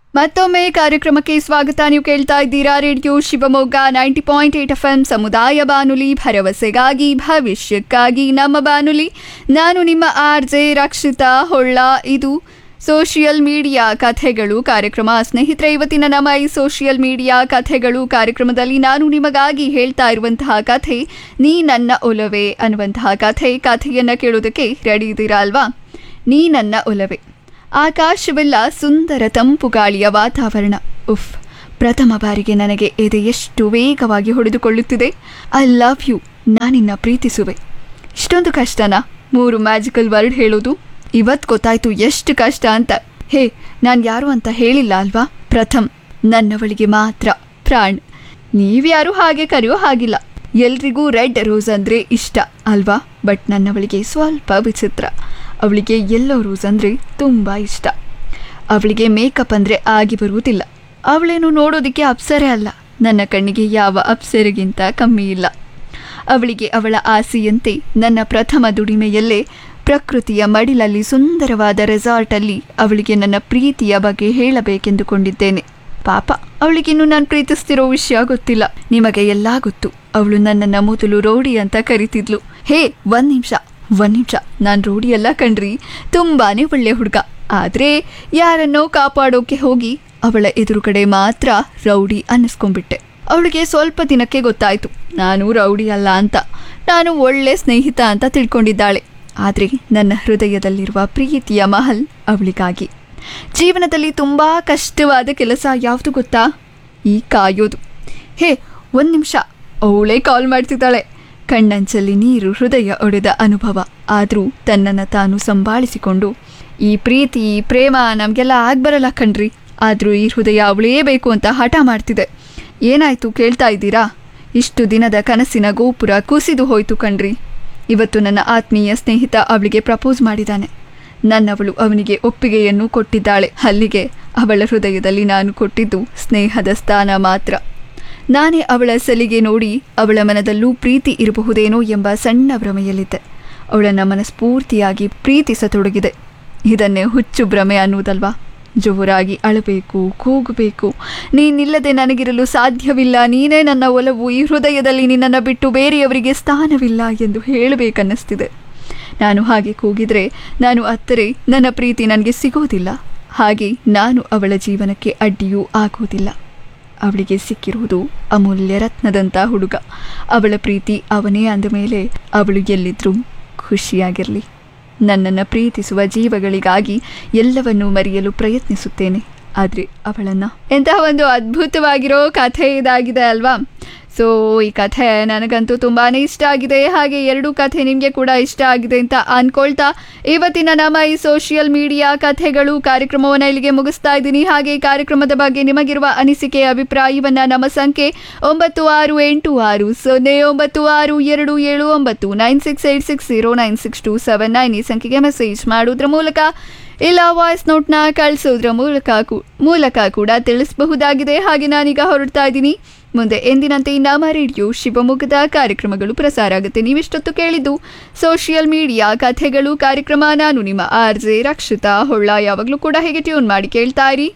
ಮತ್ತೊಮ್ಮೆ ಕಾರ್ಯಕ್ರಮಕ್ಕೆ ಸ್ವಾಗತ ನೀವು ಕೇಳ್ತಾ ಇದ್ದೀರಾ radio Shivamogga ninety point eight F M ಸಮುದಾಯ ಬಾನುಲಿ ಭರವಸೆಗಾಗಿ ಭವಿಷ್ಯಕ್ಕಾಗಿ ನಮ್ಮ ಬಾನುಲಿ ನಾನು ನಿಮ್ಮ ಆರ್ ಜೆ ರಕ್ಷಿತಾ ಹೊಳ್ಳ ಇದು ಸೋಷಿಯಲ್ ಮೀಡಿಯಾ ಕಥೆಗಳು ಕಾರ್ಯಕ್ರಮ ಸ್ನೇಹಿತರೆ ಇವತ್ತಿನ ನಮ್ಮ ಈ ಸೋಷಿಯಲ್ ಮೀಡಿಯಾ ಕಥೆಗಳು ಕಾರ್ಯಕ್ರಮದಲ್ಲಿ ನಾನು ನಿಮಗಾಗಿ ಹೇಳ್ತಾ ಇರುವಂತಹ ಕಥೆ ನೀ ನನ್ನ ಒಲವೆ ಅನ್ನುವಂತಹ ಕಥೆ ಕಥೆಯನ್ನು ಕೇಳೋದಕ್ಕೆ ರೆಡಿ ಇದ್ದೀರಾ ಅಲ್ವಾ ನೀ ನನ್ನ ಒಲವೆ ಆಕಾಶವೆಲ್ಲ ಸುಂದರ ತಂಪು ಗಾಳಿಯ ವಾತಾವರಣ ಉಫ್ ಪ್ರಥಮ ಬಾರಿಗೆ ನನಗೆ ಎದೆ ಎಷ್ಟು ವೇಗವಾಗಿ ಹೊಡೆದುಕೊಳ್ಳುತ್ತಿದೆ ಐ ಲವ್ ಯು ನಾನಿನ್ನ ಪ್ರೀತಿಸುವೆ ಇಷ್ಟೊಂದು ಕಷ್ಟನಾ ಮೂರು ಮ್ಯಾಜಿಕಲ್ ವರ್ಡ್ ಹೇಳೋದು ಇವತ್ತು ಗೊತ್ತಾಯ್ತು ಎಷ್ಟು ಕಷ್ಟ ಅಂತ ಹೇ ನಾನು ಯಾರು ಅಂತ ಹೇಳಿಲ್ಲ ಅಲ್ವಾ ಪ್ರಥಮ್ ನನ್ನವಳಿಗೆ ಮಾತ್ರ ಪ್ರಾಣ್ ನೀವ್ಯಾರು ಹಾಗೆ ಕರೆಯೋ ಹಾಗಿಲ್ಲ ಎಲ್ರಿಗೂ ರೆಡ್ ರೋಸ್ ಅಂದರೆ ಇಷ್ಟ ಅಲ್ವಾ ಬಟ್ ನನ್ನವಳಿಗೆ ಸ್ವಲ್ಪ ವಿಚಿತ್ರ ಅವಳಿಗೆ ಯೆಲ್ಲೋ ರೋಸ್ ಅಂದರೆ ತುಂಬ ಇಷ್ಟ ಅವಳಿಗೆ ಮೇಕಪ್ ಅಂದರೆ ಆಗಿ ಬರುವುದಿಲ್ಲ ಅವಳೇನು ನೋಡೋದಕ್ಕೆ ಅಪ್ಸರೆ ಅಲ್ಲ ನನ್ನ ಕಣ್ಣಿಗೆ ಯಾವ ಅಪ್ಸರೆಗಿಂತ ಕಮ್ಮಿ ಇಲ್ಲ ಅವಳಿಗೆ ಅವಳ ಆಸೆಯಂತೆ ನನ್ನ ಪ್ರಥಮ ದುಡಿಮೆಯಲ್ಲೇ ಪ್ರಕೃತಿಯ ಮಡಿಲಲ್ಲಿ ಸುಂದರವಾದ ರೆಸಾರ್ಟಲ್ಲಿ ಅವಳಿಗೆ ನನ್ನ ಪ್ರೀತಿಯ ಬಗ್ಗೆ ಹೇಳಬೇಕೆಂದುಕೊಂಡಿದ್ದೇನೆ ಪಾಪ ಅವಳಿಗಿನ್ನು ನಾನು ಪ್ರೀತಿಸ್ತಿರೋ ವಿಷಯ ಗೊತ್ತಿಲ್ಲ ನಿಮಗೆ ಎಲ್ಲ ಗೊತ್ತು ಅವಳು ನನ್ನನ್ನು ಮೊದಲು ರೋಡಿ ಅಂತ ಕರಿತಿದ್ಲು ಹೇ ಒಂದ್ ನಿಮಿಷ ಒಂದ್ ನಿಮಿಷ ನಾನು ರೋಡಿ ಎಲ್ಲ ಕಣ್ರಿ ತುಂಬಾನೇ ಒಳ್ಳೆ ಹುಡುಗ ಆದ್ರೆ ಯಾರನ್ನೋ ಕಾಪಾಡೋಕೆ ಹೋಗಿ ಅವಳ ಎದುರುಗಡೆ ಮಾತ್ರ ರೌಡಿ ಅನ್ನಿಸ್ಕೊಂಡ್ಬಿಟ್ಟೆ ಅವಳಿಗೆ ಸ್ವಲ್ಪ ದಿನಕ್ಕೆ ಗೊತ್ತಾಯ್ತು ನಾನು ರೌಡಿ ಅಲ್ಲ ಅಂತ ನಾನು ಒಳ್ಳೆ ಸ್ನೇಹಿತ ಅಂತ ತಿಳ್ಕೊಂಡಿದ್ದಾಳೆ ಆದರೆ ನನ್ನ ಹೃದಯದಲ್ಲಿರುವ ಪ್ರೀತಿಯ ಮಹಲ್ ಅವಳಿಗಾಗಿ ಜೀವನದಲ್ಲಿ ತುಂಬ ಕಷ್ಟವಾದ ಕೆಲಸ ಯಾವುದು ಗೊತ್ತಾ ಈ ಕಾಯೋದು ಹೇ ಒಂದು ನಿಮಿಷ ಅವಳೇ ಕಾಲ್ ಮಾಡ್ತಿದ್ದಾಳೆ ಕಣ್ಣಂಚಲ್ಲಿ ನೀರು ಹೃದಯ ಒಡೆದ ಅನುಭವ ಆದರೂ ತನ್ನನ್ನು ತಾನು ಸಂಭಾಳಿಸಿಕೊಂಡು ಈ ಪ್ರೀತಿ ಈ ಪ್ರೇಮ ನಮಗೆಲ್ಲ ಆಗ್ಬರಲ್ಲ ಕಣ್ರಿ ಆದರೂ ಈ ಹೃದಯ ಅವಳೇ ಬೇಕು ಅಂತ ಹಠ ಮಾಡ್ತಿದೆ ಏನಾಯ್ತು ಕೇಳ್ತಾ ಇದ್ದೀರಾ ಇಷ್ಟು ದಿನದ ಕನಸಿನ ಗೋಪುರ ಕುಸಿದು ಹೋಯ್ತು ಕಣ್ರಿ ಇವತ್ತು ನನ್ನ ಆತ್ಮೀಯ ಸ್ನೇಹಿತ ಅವಳಿಗೆ ಪ್ರಪೋಸ್ ಮಾಡಿದ್ದಾನೆ ನನ್ನವಳು ಅವನಿಗೆ ಒಪ್ಪಿಗೆಯನ್ನು ಕೊಟ್ಟಿದ್ದಾಳೆ ಅಲ್ಲಿಗೆ ಅವಳ ಹೃದಯದಲ್ಲಿ ನಾನು ಕೊಟ್ಟಿದ್ದು ಸ್ನೇಹದ ಸ್ಥಾನ ಮಾತ್ರ ನಾನೇ ಅವಳ ಸಲಿಗೆ ನೋಡಿ ಅವಳ ಮನದಲ್ಲೂ ಪ್ರೀತಿ ಇರಬಹುದೇನೋ ಎಂಬ ಸಣ್ಣ ಭ್ರಮೆಯಲ್ಲಿದ್ದೆ ಅವಳನ್ನು ಮನಸ್ಫೂರ್ತಿಯಾಗಿ ಪ್ರೀತಿಸತೊಡಗಿದೆ ಇದನ್ನೇ ಹುಚ್ಚು ಭ್ರಮೆ ಅನ್ನುವುದಲ್ವಾ ಜೋರಾಗಿ ಅಳಬೇಕು ಕೂಗಬೇಕು ನೀನಿಲ್ಲದೆ ನನಗಿರಲು ಸಾಧ್ಯವಿಲ್ಲ ನೀನೇ ನನ್ನ ಒಲವು ಈ ಹೃದಯದಲ್ಲಿ ನಿನ್ನನ್ನು ಬಿಟ್ಟು ಬೇರೆಯವರಿಗೆ ಸ್ಥಾನವಿಲ್ಲ ಎಂದು ಹೇಳಬೇಕನ್ನಿಸ್ತಿದೆ ನಾನು ಹಾಗೆ ಕೂಗಿದರೆ ನಾನು ಅತ್ತರೆ ನನ್ನ ಪ್ರೀತಿ ನನಗೆ ಸಿಗೋದಿಲ್ಲ ಹಾಗೆ ನಾನು ಅವಳ ಜೀವನಕ್ಕೆ ಅಡ್ಡಿಯೂ ಆಗುವುದಿಲ್ಲ ಅವಳಿಗೆ ಸಿಕ್ಕಿರುವುದು ಅಮೂಲ್ಯ ರತ್ನದಂಥ ಹುಡುಗ ಅವಳ ಪ್ರೀತಿ ಅವನೇ ಅಂದ ಮೇಲೆ ಅವಳು ಎಲ್ಲಿದ್ರೂ ಖುಷಿಯಾಗಿರಲಿ ನನ್ನನ್ನು ಪ್ರೀತಿಸುವ ಜೀವಗಳಿಗಾಗಿ ಎಲ್ಲವನ್ನೂ ಮರೆಯಲು ಪ್ರಯತ್ನಿಸುತ್ತೇನೆ ಆದರೆ ಅವಳನ್ನು ಎಂತಹ ಒಂದು ಅದ್ಭುತವಾಗಿರೋ ಕಥೆ ಇದಾಗಿದೆ ಅಲ್ವಾ ಸೊ ಈ ಕಥೆ ನನಗಂತೂ ತುಂಬಾ ಇಷ್ಟ ಆಗಿದೆ ಹಾಗೆ ಎರಡು ಕಥೆ ನಿಮಗೆ ಕೂಡ ಇಷ್ಟ ಆಗಿದೆ ಅಂತ ಅನ್ಕೊಳ್ತಾ ಇವತ್ತಿನ ನಮ್ಮ ಈ ಸೋಷಿಯಲ್ ಮೀಡಿಯಾ ಕಥೆಗಳು ಕಾರ್ಯಕ್ರಮವನ್ನು ಇಲ್ಲಿಗೆ ಮುಗಿಸ್ತಾ ಇದ್ದೀನಿ ಹಾಗೆ ಈ ಕಾರ್ಯಕ್ರಮದ ಬಗ್ಗೆ ನಿಮಗಿರುವ ಅನಿಸಿಕೆ ಅಭಿಪ್ರಾಯವನ್ನ ನಮ್ಮ ಸಂಖ್ಯೆ ಒಂಬತ್ತು ಆರು ಎಂಟು ಆರು ಸೊನ್ನೆ ಒಂಬತ್ತು ಆರು ಎರಡು ಏಳು ಒಂಬತ್ತು nine six eight six zero nine six two seven nine ಈ ಸಂಖ್ಯೆಗೆ ಮೆಸೇಜ್ ಮಾಡೋದ್ರ ಮೂಲಕ ಇಲ್ಲ ವಾಯ್ಸ್ ನೋಟ್ನ ಕಳಿಸೋದ್ರ ಮೂಲಕ ಕೂ- ಮೂಲಕ ಕೂಡ ತಿಳಿಸಬಹುದಾಗಿದೆ ಹಾಗೆ ನಾನೀಗ ಹೊರಡ್ತಾ ಇದ್ದೀನಿ ಮುಂದೆ ಎಂದಿನಂತೆ ನಮ್ಮ ರೇಡಿಯೋ ಶಿವಮೊಗ್ಗದ ಕಾರ್ಯಕ್ರಮಗಳು ಪ್ರಸಾರ ಆಗುತ್ತೆ ನೀವಿಷ್ಟೊತ್ತು ಕೇಳಿದ್ದು ಸೋಷಿಯಲ್ ಮೀಡಿಯಾ ಕಥೆಗಳು ಕಾರ್ಯಕ್ರಮ ನಾನು ನಿಮ್ಮ ಆರ್ ಜೆ ರಕ್ಷಿತಾ ಹೊಳ್ಳ ಯಾವಾಗಲೂ ಕೂಡ ಹೇಗೆ ಟ್ಯೂನ್ ಮಾಡಿ ಕೇಳ್ತಾ ಇರಿ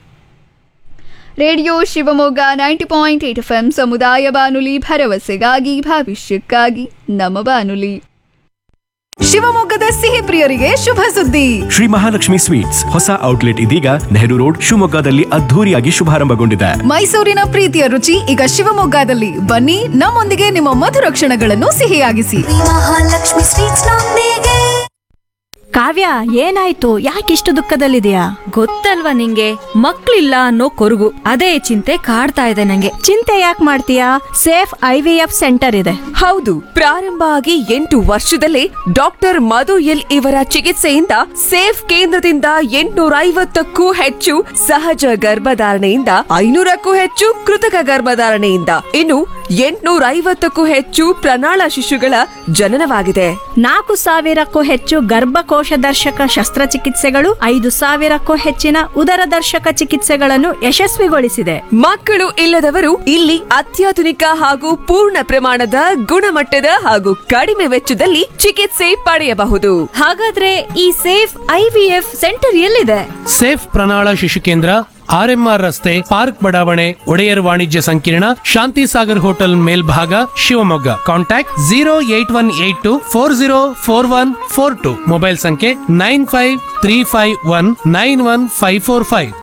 radio Shivamogga ninety point eight F M ಸಮುದಾಯ ಬಾನುಲಿ ಭರವಸೆಗಾಗಿ ಭವಿಷ್ಯಕ್ಕಾಗಿ ನಮ್ಮ ಬಾನುಲಿ ಶಿವಮೊಗ್ಗದ ಸಿಹಿ ಪ್ರಿಯರಿಗೆ ಶುಭ ಸುದ್ದಿ ಶ್ರೀ ಮಹಾಲಕ್ಷ್ಮಿ ಸ್ವೀಟ್ಸ್ ಹೊಸ ಔಟ್ಲೆಟ್ ಇದೀಗ ನೆಹರು ರೋಡ್ ಶಿವಮೊಗ್ಗದಲ್ಲಿ ಅದ್ಧೂರಿಯಾಗಿ ಶುಭಾರಂಭಗೊಂಡಿದೆ ಮೈಸೂರಿನ ಪ್ರೀತಿಯ ರುಚಿ ಈಗ ಶಿವಮೊಗ್ಗದಲ್ಲಿ ಬನ್ನಿ ನಮ್ಮೊಂದಿಗೆ ನಿಮ್ಮ ಮಧುರ ಕ್ಷಣಗಳನ್ನು ಸಿಹಿಯಾಗಿಸಿ ಮಹಾಲಕ್ಷ್ಮಿ ಸ್ವೀಟ್ಸ್ ನೊಂದಿಗೆ ಕಾವ್ಯ ಏನಾಯ್ತು ಯಾಕಿಷ್ಟು ದುಃಖದಲ್ಲಿದೆಯಾ ಗೊತ್ತಲ್ವಾ ನಿಂಗೆ ಮಕ್ಳಿಲ್ಲ ಅನ್ನೋ ಕೊರಗು ಅದೇ ಚಿಂತೆ ಕಾಡ್ತಾ ಇದೆ ನಂಗೆ ಚಿಂತೆ ಯಾಕೆ ಮಾಡ್ತೀಯಾ Safe I V F centre ಇದೆ ಹೌದು ಪ್ರಾರಂಭ ಆಗಿ ಎಂಟು ವರ್ಷದಲ್ಲೇ ಡಾಕ್ಟರ್ ಮಧು ಎಲ್ ಇವರ ಚಿಕಿತ್ಸೆಯಿಂದ ಸೇಫ್ ಕೇಂದ್ರದಿಂದ ಎಂಟುನೂರ ಐವತ್ತಕ್ಕೂ ಹೆಚ್ಚು ಸಹಜ ಗರ್ಭಧಾರಣೆಯಿಂದ ಐನೂರಕ್ಕೂ ಹೆಚ್ಚು ಕೃತಕ ಗರ್ಭಧಾರಣೆಯಿಂದ ಇನ್ನು ಎಂಟುನೂರ ಐವತ್ತಕ್ಕೂ ಹೆಚ್ಚು ಪ್ರಣಾಳ ಶಿಶುಗಳ ಜನನವಾಗಿದೆ ನಾಲ್ಕು ಸಾವಿರಕ್ಕೂ ಹೆಚ್ಚು ಗರ್ಭಕೋಶ ದರ್ಶಕ ಶಸ್ತ್ರಚಿಕಿತ್ಸೆಗಳು ಐದು ಸಾವಿರಕ್ಕೂ ಹೆಚ್ಚಿನ ಉದರ ದರ್ಶಕ ಚಿಕಿತ್ಸೆಗಳನ್ನು ಯಶಸ್ವಿಗೊಳಿಸಿದೆ ಮಕ್ಕಳು ಇಲ್ಲದವರು ಇಲ್ಲಿ ಅತ್ಯಾಧುನಿಕ ಹಾಗೂ ಪೂರ್ಣ ಪ್ರಮಾಣದ ಗುಣಮಟ್ಟದ ಹಾಗೂ ಕಡಿಮೆ ವೆಚ್ಚದಲ್ಲಿ ಚಿಕಿತ್ಸೆ ಪಡೆಯಬಹುದು ಹಾಗಾದ್ರೆ ಈ ಸೇಫ್ ಐವಿಎಫ್ ಸೆಂಟರ್ ಎಲ್ಲಿದೆ ಸೇಫ್ ಪ್ರಣಾಳ ಶಿಶು ಕೇಂದ್ರ ಆರ್ಎಂಆರ್ ರಸ್ತೆ ಪಾರ್ಕ್ ಬಡಾವಣೆ ಒಡೆಯರ್ ವಾಣಿಜ್ಯ ಸಂಕೀರ್ಣ ಶಾಂತಿ ಸಾಗರ್ ಹೋಟೆಲ್ ಮೇಲ್ಭಾಗ Shivamogga contact zero eight one eight two four zero four one four two mobile ಸಂಖ್ಯೆ nine five three five one nine one five four five